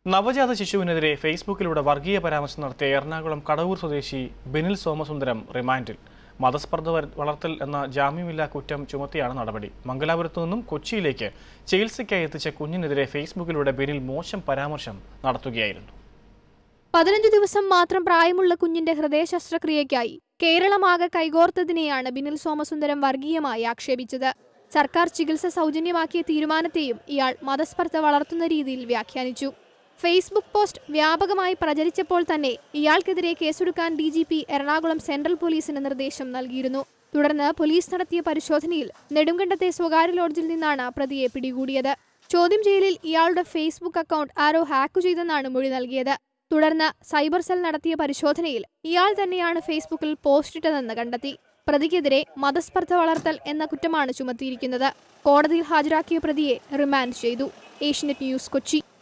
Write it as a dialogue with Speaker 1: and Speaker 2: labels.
Speaker 1: നവജാത ശിശുവിനെതിരെ ഫേസ്ബുക്കിലൂടെ വർഗീയ പരാമർശം നടത്തിയ എറണാകുളം കടവൂർ സ്വദേശി ബെനിൽ സോമസുന്ദരം റിമാൻഡിൽ മതസ്പർദ്ധ വര- വളർത്തൽ എന്ന ജാമ്യമില്ലാ കുറ്റം ചുമത്തിയാണ് നടപടി മംഗലാപുരത്തു നിന്നും കൊച്ചിയിലേക്ക് ചികിത്സയ്ക്കായി എത്തിച്ച കുഞ്ഞിനെതിരെ ഫേസ്ബുക്കിലൂടെ ബെനിൽ മോശം പരാമർശം നടത്തുകയായിരുന്നു
Speaker 2: പതിനഞ്ചു ദിവസം മാത്രം പ്രായമുള്ള കുഞ്ഞിന്റെ ഹൃദയ ശസ്ത്രക്രിയയ്ക്കായി കേരളമാകെ കൈകോർത്തതിനെയാണ് ബിനിൽ സോമസുന്ദരം വർഗീയമായി ആക്ഷേപിച്ചത് സർക്കാർ ചികിത്സ സൗജന്യമാക്കിയ തീരുമാനത്തെയും ഇയാൾ മതസ്പർദ്ധ വളർത്തുന്ന രീതിയിൽ വ്യാഖ്യാനിച്ചു ഫേസ്ബുക്ക് പോസ്റ്റ് വ്യാപകമായി പ്രചരിച്ചപ്പോൾ തന്നെ ഇയാൾക്കെതിരെ കേസെടുക്കാൻ D G P Ernakulam central പോലീസിന് നിർദ്ദേശം നൽകിയിരുന്നു തുടർന്ന് പോലീസ് നടത്തിയ പരിശോധനയിൽ നെടുങ്കണ്ടത്തെ സ്വകാര്യ ലോഡ്ജിൽ നിന്നാണ് പ്രതിയെ പിടികൂടിയത് ചോദ്യം ചെയ്യലിൽ ഇയാളുടെ ഫേസ്ബുക്ക് അക്കൗണ്ട് ആരോ ഹാക്ക് ചെയ്തെന്നാണ് മൊഴി നൽകിയത് തുടർന്ന് സൈബർ സെൽ നടത്തിയ പരിശോധനയിൽ ഇയാൾ തന്നെയാണ് ഫേസ്ബുക്കിൽ പോസ്റ്റിട്ടതെന്ന് കണ്ടെത്തി പ്രതിക്കെതിരെ മതസ്പർദ്ധ വളർത്തൽ എന്ന കുറ്റമാണ് ചുമത്തിയിരിക്കുന്നത് കോടതിയിൽ ഹാജരാക്കിയ പ്രതിയെ റിമാൻഡ് ചെയ്തു ഏഷ്യനെറ്റ് ന്യൂസ് കൊച്ചി